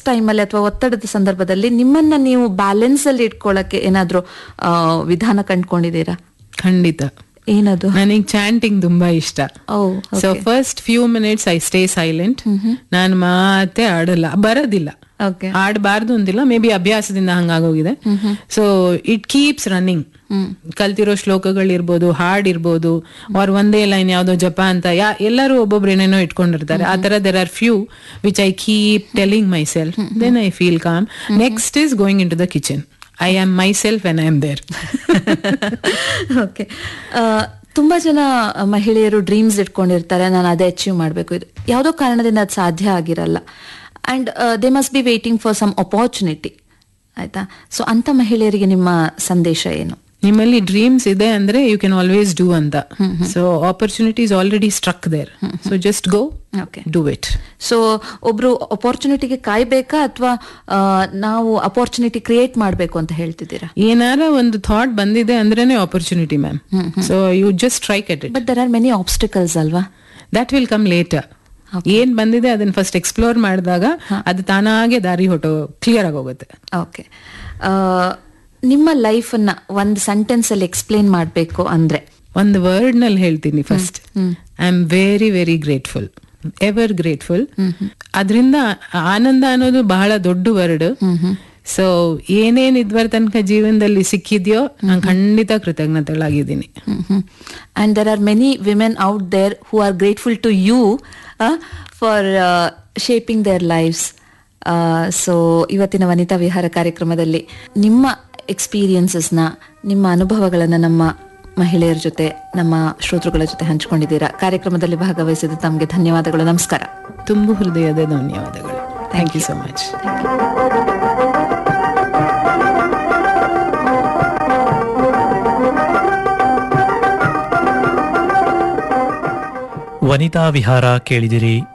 ಟೈಮಲ್ಲಿ ಅಥವಾ ಒತ್ತಡದ ಸಂದರ್ಭದಲ್ಲಿ ನಿಮ್ಮನ್ನ ನೀವು ಬ್ಯಾಲೆನ್ಸ್ ಅಲ್ಲಿ ಇಟ್ಕೊಳ್ಳಕ್ಕೆ ಏನಾದ್ರೂ ಆ, ವಿಧಾನ ಕಂಡ್ಕೊಂಡಿದ್ದೀರಾ ಖಂಡಿತ ಏನದು ನನಗೆ ಚಾಂಟಿಂಗ್ ತುಂಬಾ ಇಷ್ಟ oh so first few minutes I stay silent ನಾನು ಮಾತೆ ಆಡಲ್ಲ ಬರೋದಿಲ್ಲ ಓಕೆ ಆಡಬಾರ್ದು ಅಂತಿಲ್ಲ ಮೇ ಬಿ ಅಭ್ಯಾಸದಿಂದ ಹಂಗಾಗೋಗಿದೆ ಸೊ ಇಟ್ ಕೀಪ್ಸ್ ರನ್ನಿಂಗ್ ಕಲ್ತಿರೋ ಶ್ಲೋಕಗಳಿರ್ಬೋದು ಹಾಡ್ ಇರ್ಬೋದು ಅವ್ರ ಒಂದೇ ಲೈನ್ ಯಾವ್ದೋ ಜಪ ಅಂತ ಯಾ ಎಲ್ಲರೂ ಒಬ್ಬೊಬ್ರು ಏನೇನೋ ಇಟ್ಕೊಂಡಿರ್ತಾರೆ ಆ ತರ there are few which I keep telling myself then I feel calm next is going into the kitchen I am myself and I am there okay ತುಂಬಾ ಜನ ಮಹಿಳೆಯರು ಡ್ರೀಮ್ಸ್ ಇಟ್ಕೊಂಡಿರ್ತಾರೆ ನಾನು ಅದೇ ಅಚೀವ್ ಮಾಡಬೇಕು ಇದು ಯಾವುದೋ ಕಾರಣದಿಂದ ಅದು ಸಾಧ್ಯ ಆಗಿರಲ್ಲ and they must be waiting for some opportunity ಆಯ್ತಾ ಸೊ ಅಂತ ಮಹಿಳೆಯರಿಗೆ ನಿಮ್ಮ ಸಂದೇಶ ಏನು ನಿಮ್ಮಲ್ಲಿ ಡ್ರೀಮ್ಸ್ ಇದೆ ಅಂದ್ರೆ ಯು ಕ್ಯಾನ್ ಆಲ್ವೇಸ್ ಡೂ ಅಂತ so opportunities already struck there so just go okay do it so ಒಬ್ರು ಅಪಾರ್ಚುನಿಟಿಗೆ ಕಾಯ್ಬೇಕಾ ಅಥವಾ ನಾವು ಅಪಾರ್ಚುನಿಟಿ ಕ್ರಿಯೇಟ್ ಮಾಡಬೇಕು ಅಂತ ಹೇಳ್ತಿದ್ದೀರಾ ಏನಾರ ಒಂದು ಥಾಟ್ ಬಂದಿದೆ ಅಂದ್ರೇನೆ opportunity ma'am so you just try get it but there are many obstacles ಅಲ್ವಾ ದಟ್ ವಿಲ್ ಕಮ್ ಲೇಟರ್ ಏನ್ ಬಂದಿದೆ ಅದನ್ನ ಫಸ್ಟ್ ಎಕ್ಸ್ಪ್ಲೋರ್ ಮಾಡಿದಾಗ ಅದು ತಾನಾಗೆ ದಾರಿ ಹೊಟ್ಟೋ ಕ್ಲಿಯರ್ ಆಗೋಗುತ್ತೆ ಓಕೆ ನಿಮ್ಮ ಲೈಫನ್ನ ಒಂದು ಸೆಂಟೆನ್ಸ್ ಅಲ್ಲಿ ಎಕ್ಸ್ಪ್ಲೇನ್ ಮಾಡಬೇಕು ಅಂದ್ರೆ ಒಂದು ವರ್ಡ್ ನಲ್ಲಿ ಹೇಳ್ತೀನಿ first I am very very grateful ever grateful ಅದರಿಂದ ಆನಂದ ಅನ್ನೋದು ಬಹಳ ದೊಡ್ಡ ವರ್ಡ್ ಸೊ ಏನೇನ್ ಇದ್ವರ ತನಕ ಜೀವನದಲ್ಲಿ ಸಿಕ್ಕಿದ್ಯೋ ನಾನು ಖಂಡಿತ ಕೃತಜ್ಞತೆಗಳಾಗಿದ್ದೀನಿ and there are many women out there who are grateful to you for shaping their lives so ಇವತ್ತಿನ ವನಿತಾ ವಿಹಾರ ಕಾರ್ಯಕ್ರಮದಲ್ಲಿ ನಿಮ್ಮ ಎಕ್ಸ್ಪೀರಿಯನ್ಸಸ್ನ ನಿಮ್ಮ ಅನುಭವಗಳನ್ನು ನಮ್ಮ ಮಹಿಳೆಯರ ಜೊತೆ ನಮ್ಮ ಶ್ರೋತೃಗಳ ಜೊತೆ ಹಂಚಿಕೊಂಡಿದ್ದೀರಾ ಕಾರ್ಯಕ್ರಮದಲ್ಲಿ ಭಾಗವಹಿಸಿದ ತಮಗೆ ಧನ್ಯವಾದಗಳು ನಮಸ್ಕಾರ ತುಂಬು ಹೃದಯದ ಧನ್ಯವಾದಗಳು thank you so much Vanitha Vihara ಕೇಳಿದಿರಿ